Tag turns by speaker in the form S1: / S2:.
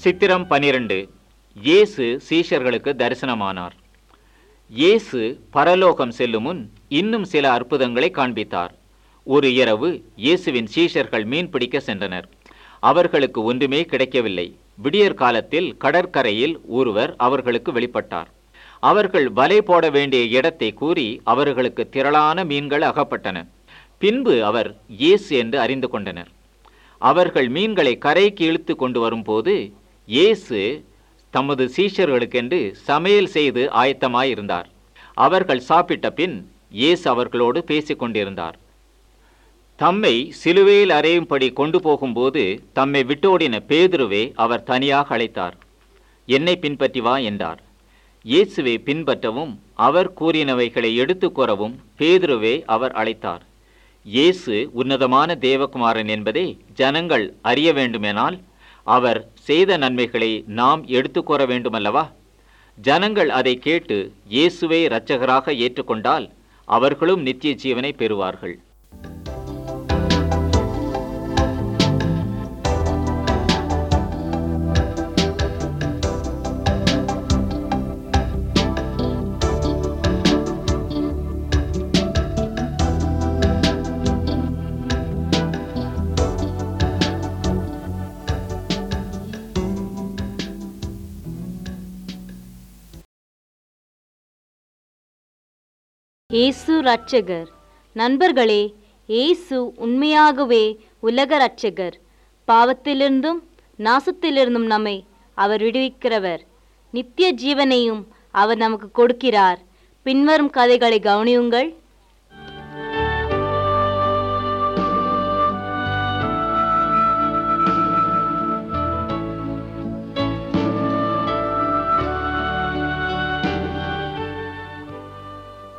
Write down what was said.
S1: சித்திரம் பனிரெண்டு இயேசு சீஷர்களுக்கு தரிசனமானார் இயேசு பரலோகம் செல்லும் முன் இன்னும் சில அற்புதங்களை காண்பித்தார் ஒரு இரவு இயேசுவின் சீஷர்கள் மீன் பிடிக்க சென்றனர் அவர்களுக்கு ஒன்றுமே கிடைக்கவில்லை விடியற் காலத்தில் கடற்கரையில் ஒருவர் அவர்களுக்கு வெளிப்பட்டார் அவர்கள் வலை போட வேண்டிய இடத்தை கூறி அவர்களுக்கு திரளான மீன்கள் அகப்பட்டன பின்பு அவர் இயேசு என்று அறிந்து கொண்டனர் அவர்கள் மீன்களை கரைக்கு இழுத்து கொண்டு வரும்போது இயேசு தமது சீஷர்களுக்கென்று சமையல் செய்து ஆயத்தமாயிருந்தார் அவர்கள் சாப்பிட்ட பின் இயேசு அவர்களோடு பேசிக் கொண்டிருந்தார் தம்மை சிலுவையில் அறையும்படி கொண்டு போகும்போது தம்மை விட்டோடின பேதுருவே அவர் தனியாக அழைத்தார் என்னை பின்பற்றி வா என்றார் இயேசுவை பின்பற்றவும் அவர் கூறினவைகளை எடுத்துக் கூறவும் பேதுருவே அவர் அழைத்தார் இயேசு உன்னதமான தேவகுமாரன் என்பதை ஜனங்கள் அறிய வேண்டுமெனால் அவர் செய்த நன்மைகளை நாம் எடுத்துக் கூற வேண்டுமல்லவா ஜனங்கள் அதை கேட்டு இயேசுவை இரட்சகராக ஏற்றுக்கொண்டால் அவர்களும் நித்திய ஜீவனை பெறுவார்கள்
S2: இயேசு ரட்சகர் நண்பர்களே இயேசு உண்மையாகவே உலக ரட்சகர் பாவத்திலிருந்தும் நாசத்திலிருந்தும் நம்மை அவர் விடுவிக்கிறவர் நித்திய ஜீவனையும் அவர் நமக்கு கொடுக்கிறார் பின்வரும் கதைகளை கவனியுங்கள்